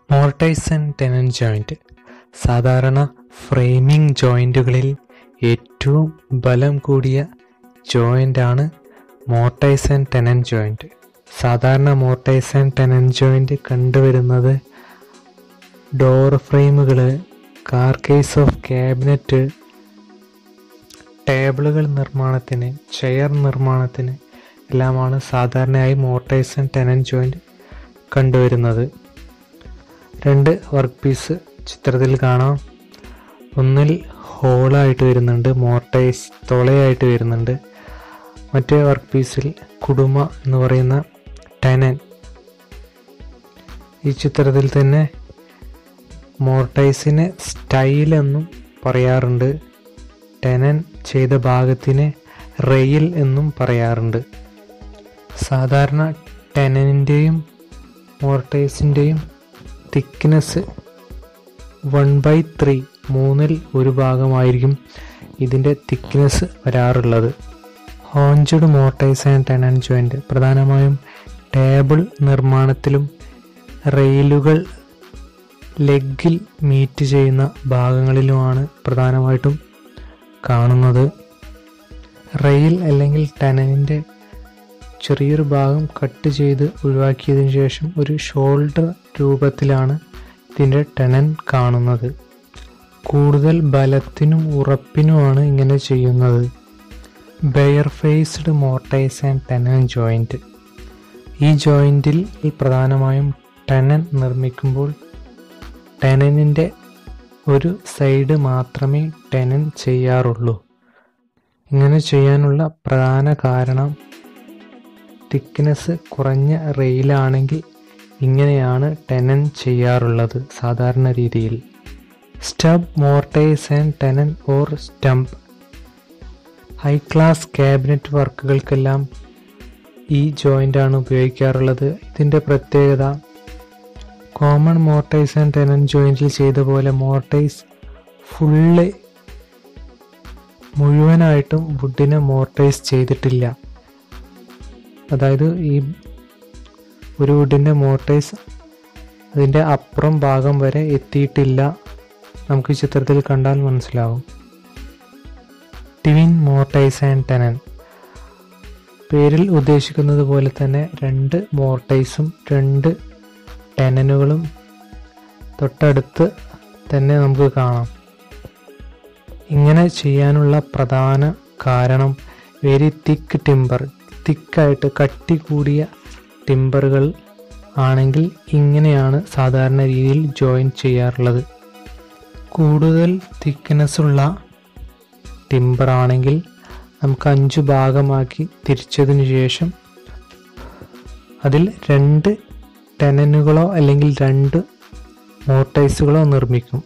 mortise and tenon joint സാധാരണ framing ജോയിന്റുകളിൽ ഏറ്റവും ബലം കൂടിയ ജോയിന്റ് ആണ് മോർട്ടൈസ് ആൻഡ് ടെനൻ ജോയിന്റ് സാധാരണ മോർട്ടൈസ് ആൻഡ് ടെനൻ ജോയിന്റ് കണ്ടുവരുന്നത് ഡോർ ഫ്രെയിമുകൾ കാർ കേസ് ഓഫ് ക്യാബിനറ്റ് ടേബിളുകൾ നിർമ്മാണത്തിന് ചെയർ നിർമ്മാണത്തിന് എല്ലാമാണ് സാധാരണയായി മോർട്ടൈസ് ആൻഡ് ടെനൻ ജോയിന്റ് കണ്ടുവരുന്നത് രണ്ട് വർക്ക് പീസ് ചിത്രത്തിൽ കാണാം ഒന്നിൽ ഹോളായിട്ട് വരുന്നുണ്ട് മോർട്ടൈസ് തുളയായിട്ട് വരുന്നുണ്ട് മറ്റേ വർക്ക് പീസിൽ കുടുമ എന്ന് പറയുന്ന ടെനൻ ഈ ചിത്രത്തിൽ തന്നെ മോർട്ടൈസിന് സ്റ്റൈൽ എന്നും പറയാറുണ്ട് ടെനൻ ചെയ്ത ഭാഗത്തിന് റെയിൽ എന്നും പറയാറുണ്ട് സാധാരണ ടെനനിൻ്റെയും മോർട്ടൈസിൻ്റെയും തിക്നെസ് വൺ ബൈ ത്രീ മൂന്നിൽ ഒരു ഭാഗമായിരിക്കും ഇതിൻ്റെ തിക്നെസ് വരാറുള്ളത് haunched mortise and tenon joint പ്രധാനമായും ടേബിൾ നിർമ്മാണത്തിലും റെയിലുകൾ ലെഗിൽ മീറ്റ് ചെയ്യുന്ന ഭാഗങ്ങളിലുമാണ് പ്രധാനമായിട്ടും കാണുന്നത് റെയിൽ അല്ലെങ്കിൽ ടെനനിൻ്റെ ചെറിയൊരു ഭാഗം കട്ട് ചെയ്ത് ഒഴിവാക്കിയതിനു ശേഷം ഒരു ഷോൾഡർ രൂപത്തിലാണ് ഇതിൻ്റെ ടെനൻ കാണുന്നത് കൂടുതൽ ബലത്തിനും ഉറപ്പിനുമാണ് ഇങ്ങനെ ചെയ്യുന്നത് bare faced mortise and tenon joint ഈ ജോയിൻറ്റിൽ പ്രധാനമായും ടെനൻ നിർമ്മിക്കുമ്പോൾ ടെനനിൻ്റെ ഒരു സൈഡ് മാത്രമേ ടെനൻ ചെയ്യാറുള്ളൂ ഇങ്ങനെ ചെയ്യാനുള്ള പ്രധാന കാരണം തിക്നെസ് കുറഞ്ഞ റെയിലാണെങ്കിൽ ഇങ്ങനെയാണ് ടെനൻ ചെയ്യാറുള്ളത് സാധാരണ രീതിയിൽ stub mortise and tenon or stump high class cabinet വർക്കുകൾക്കെല്ലാം ഈ ജോയിൻ്റ് ആണ് ഉപയോഗിക്കാറുള്ളത് ഇതിൻ്റെ പ്രത്യേകത കോമൺ മോർട്ടൈസ് ആൻഡ് ടെനൻ ജോയിൻറ്റിൽ ചെയ്ത പോലെ മോർട്ടൈസ് ഫുള്ള് മുഴുവനായിട്ടും വുഡിനെ മോർട്ടൈസ് ചെയ്തിട്ടില്ല അതായത് ഈ ഒരു വുഡിൻ്റെ മോർട്ടൈസ് അതിൻ്റെ അപ്പുറം ഭാഗം വരെ എത്തിയിട്ടില്ല നമുക്ക് ഈ ചിത്രത്തിൽ കണ്ടാൽ മനസ്സിലാവും ടിവിൻ മോർട്ടൈസ് ആൻഡ് ടെനൻ പേരിൽ ഉദ്ദേശിക്കുന്നത് പോലെ തന്നെ രണ്ട് മോർട്ടൈസും രണ്ട് ടെനനുകളും തൊട്ടടുത്ത് തന്നെ നമുക്ക് കാണാം ഇങ്ങനെ ചെയ്യാനുള്ള പ്രധാന കാരണം വെരി തിക്ക് ടിമ്പർ തിക്കായിട്ട് കട്ടി കൂടിയ ടിമ്പറുകൾ ആണെങ്കിൽ ഇങ്ങനെയാണ് സാധാരണ രീതിയിൽ ജോയിൻ ചെയ്യാറുള്ളത് കൂടുതൽ തിക്നെസ് ഉള്ള ടിമ്പർ ആണെങ്കിൽ നമുക്ക് അഞ്ച് ഭാഗമാക്കി തിരിച്ചതിന് ശേഷം അതിൽ രണ്ട് ടെനനുകളോ അല്ലെങ്കിൽ രണ്ട് മോർട്ടൈസുകളോ നിർമ്മിക്കും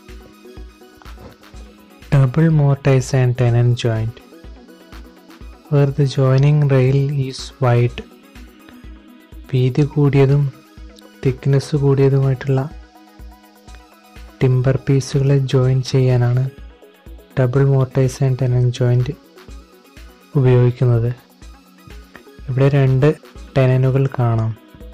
double mortise and tenon joint where the joining rail is wide വീതി കൂടിയതും തിക്നെസ് കൂടിയതുമായിട്ടുള്ള ടിമ്പർ പീസുകളെ ജോയിൻ ചെയ്യാനാണ് double mortise and tenon joint ഉപയോഗിക്കുന്നത് ഇവിടെ രണ്ട് ടെനനുകൾ കാണാം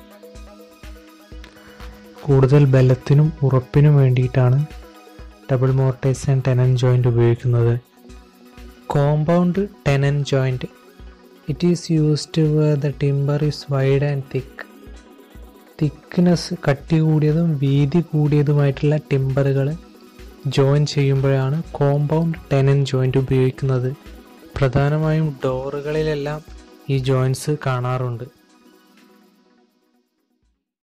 കൂടുതൽ ബലത്തിനും ഉറപ്പിനും വേണ്ടിയിട്ടാണ് double mortise and tenon joint ഉപയോഗിക്കുന്നത് compound tenon joint it is used where the timber is wide and thick thickness കട്ടി കൂടിയതും വീതി കൂടിയതുമായിട്ടുള്ള ടിമ്പറുകൾ ജോയിൻ ചെയ്യുമ്പോഴാണ് കോമ്പൗണ്ട് ടെനൻ ജോയിൻറ്റ് ഉപയോഗിക്കുന്നത് പ്രധാനമായും ഡോറുകളിലെല്ലാം ഈ ജോയിൻസ് കാണാറുണ്ട്